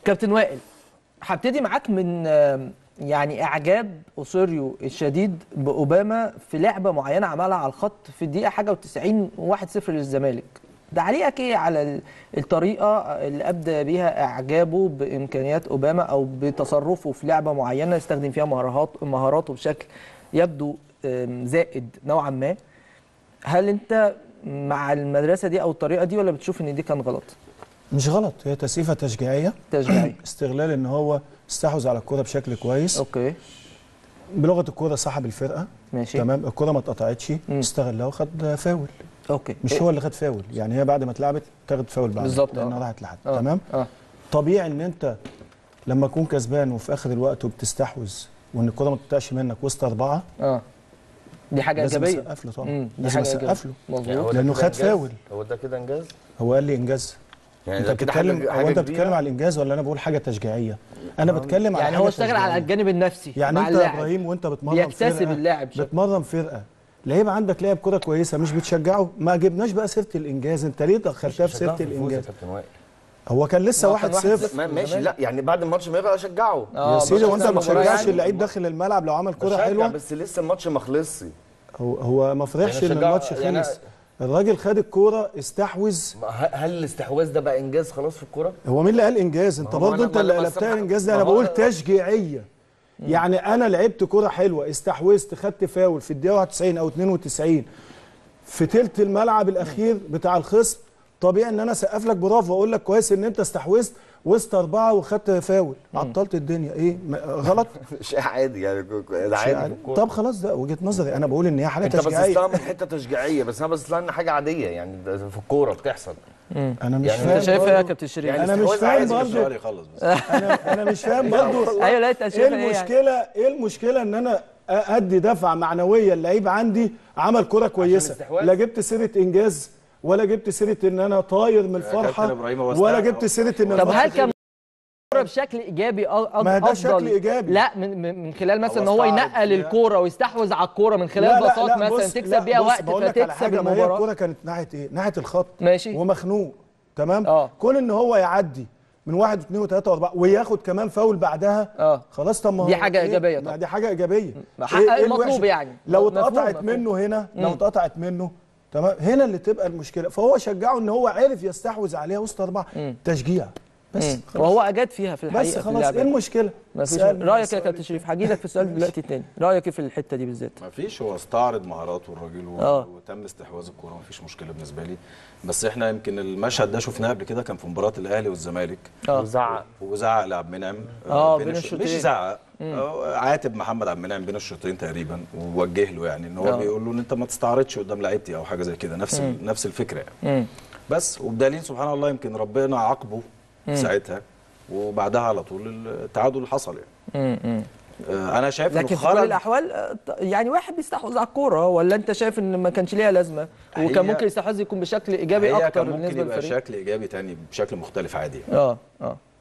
كابتن وائل هبتدي معاك من آم، يعني اعجاب اوسوريو الشديد باوباما في لعبه معينه عملها على الخط في الدقيقه حاجه و90 1-0 للزمالك تعليقك ايه على ال- الطريقه اللي ابدى بيها اعجابه بامكانيات اوباما او بتصرفه في لعبه معينه يستخدم فيها مهارات مهاراته بشكل يبدو آم، زائد نوعا ما هل انت مع المدرسه دي او الطريقه دي ولا بتشوف ان دي كان غلط مش غلط هي تسقيفه تشجيعيه تشجيعي استغلال ان هو استحوذ على الكوره بشكل كويس اوكي بلغه الكوره صاحب الفرقه ماشي تمام الكوره ما اتقطعتش مم. استغلها وخد فاول اوكي مش هو اللي خد فاول يعني هي بعد ما اتلعبت تاخد فاول بعد بالظبط، لانها آه. راحت لحد آه. تمام اه طبيعي ان انت لما تكون كسبان وفي اخر الوقت وبتستحوذ وان الكوره ما تقطعش منك وسط اربعه اه دي حاجه لازم ايجابيه اسقف له طبعا مم، دي لازم حاجه اسقف ايجابيه له مظبوط هو ده لأنه كده خد إنجاز؟ فاول. هو ده كده انجاز هو قال لي انجاز يعني انت ده كده حاجه بتتكلم حاجه هو انت كبيرة. بتتكلم على الانجاز ولا انا بقول حاجه تشجيعيه انا بتكلم على يعني حاجه هو اشتغل على تشجيعية. الجانب النفسي يعني مع انت يا اللاعب ابراهيم وانت بتمرن بيكتسب فرقة اللاعب بشكل بتمرن فرقه لعيب عندك لاعب كوره كويسه مش بتشجعه ما جبناش بقى سيره الانجاز انت ليه دخلتها في شجعه سيره في الفوز يا الانجاز كابتن وائل هو كان لسه هو كان 1 واحد 0 صفر. ما- ماشي لا يعني بعد الماتش ما يبقى اشجعه اه يا سيدي مش وانت أحسن ما مباراة تشجعش يعني. اللعيب داخل الملعب لو عمل كوره بشجع حلوه بس لسه الماتش ما خلصش هو هو ما فرحش يعني ان شجع- الماتش يعني خلص الراجل خد الكوره استحوذ ما- ه- هل الاستحواذ ده بقى انجاز خلاص في الكوره؟ هو مين اللي قال انجاز انت ما هو برضه أنا- انت ما اللي أنا قلبتها بسمع- الانجاز ده ما انا هو بقول أنا- تشجيعيه يعني انا لعبت كوره حلوه استحوذت خدت فاول في الدقيقه 91 او 92 في تلت الملعب الاخير بتاع الخصم طبيعي ان انا اسقف لك برافو واقول لك كويس ان انت استحوذت وسط اربعه وخدت فاول عطلت الدنيا ايه ما- غلط شيء عادي يعني كو- كو- ده شيء عادي في عادي. الكوره طب خلاص ده وجهه نظري انا بقول ان هي حاله انت بس تشجيعيه لها من حته تشجيعيه بس انا بس لها ان حاجه عاديه يعني ده في الكوره بتحصل انا مش يعني فاهم انت شايف ايه يا برضه. كابتن شريف يعني انا مش الاستحواذ فاهم عادي برضه السؤال يخلص بس انا انا مش فاهم برضه ايوه لا انت ايه شايف ايه يعني المشكله ايه المشكله ان انا ادي دفعه معنويه اللعيب عندي عمل كره كويسه الاستحواذ؟ لا جبت سيره انجاز ولا جبت سيره ان انا طاير من كابتن الفرحه إبراهيم هو ولا استحق- جبت سيره ان طب الماتش هل كان خلص. كوره بشكل ايجابي أ- أ- ما ده افضل شكل إيجابي. لا من من من خلال مثلا هو ان هو استعرض ينقل فيها. الكوره ويستحوذ على الكوره من خلال باصات مثلا بص، تكسب لا، بيها بص، وقت بقول لك على فتكسب حاجة، ما هي المباراه الكوره كانت ناحيه ايه ناحيه الخط ماشي. ومخنوق تمام اه. كون ان هو يعدي من واحد واثنين وثلاثه واربعه وياخد كمان فاول بعدها اه. خلاص طب ما هو دي حاجة إيه؟ إيجابية ما طبعا. دي حاجه ايجابيه حقق إيه- إيه المطلوب الوحش؟ يعني. لو مفهوم، اتقطعت مفهوم. منه هنا لو مم. اتقطعت منه تمام هنا اللي تبقى المشكله فهو شجعه ان هو عرف يستحوذ عليها وسط اربعه تشجيع بس مم. خلاص. وهو اجاد فيها في الحقيقه بس في خلاص اللعبة. ايه المشكله ما فيش اسألني رايك يا السؤال كابتن شريف هجي لك في السؤال دلوقتي التاني رايك ايه في الحته دي بالذات ما فيش هو استعرض مهاراته الراجل و... آه. وتم استحواذ الكوره ما فيش مشكله بالنسبه لي بس احنا يمكن المشهد ده شفناه قبل كده كان في مباراه الاهلي والزمالك اه وزعق وزعق لعبد المنعم آه، بين بين الش- الشوطين. مش زعق آه، عاتب محمد عبد المنعم بين الشوطين تقريبا ووجه له يعني ان هو آه. بيقول له ان انت ما تستعرضش قدام لعيبتي او حاجه زي كده نفس ال- نفس الفكره يعني مم. بس وبدليل سبحان الله يمكن ربنا عاقبه ساعتها وبعدها على طول التعادل اللي حصل يعني مم. مم. آه، انا شايف لكن انه في كل خرج الاحوال آه، ط- يعني واحد بيستحوذ على الكوره ولا انت شايف ان ما كانش ليها لازمه وكان هي- ممكن الاستحواذ يكون بشكل ايجابي هي اكتر كان ممكن بالنسبه يبقى للفريق شكل ايجابي تاني بشكل مختلف عادي يعني. اه اه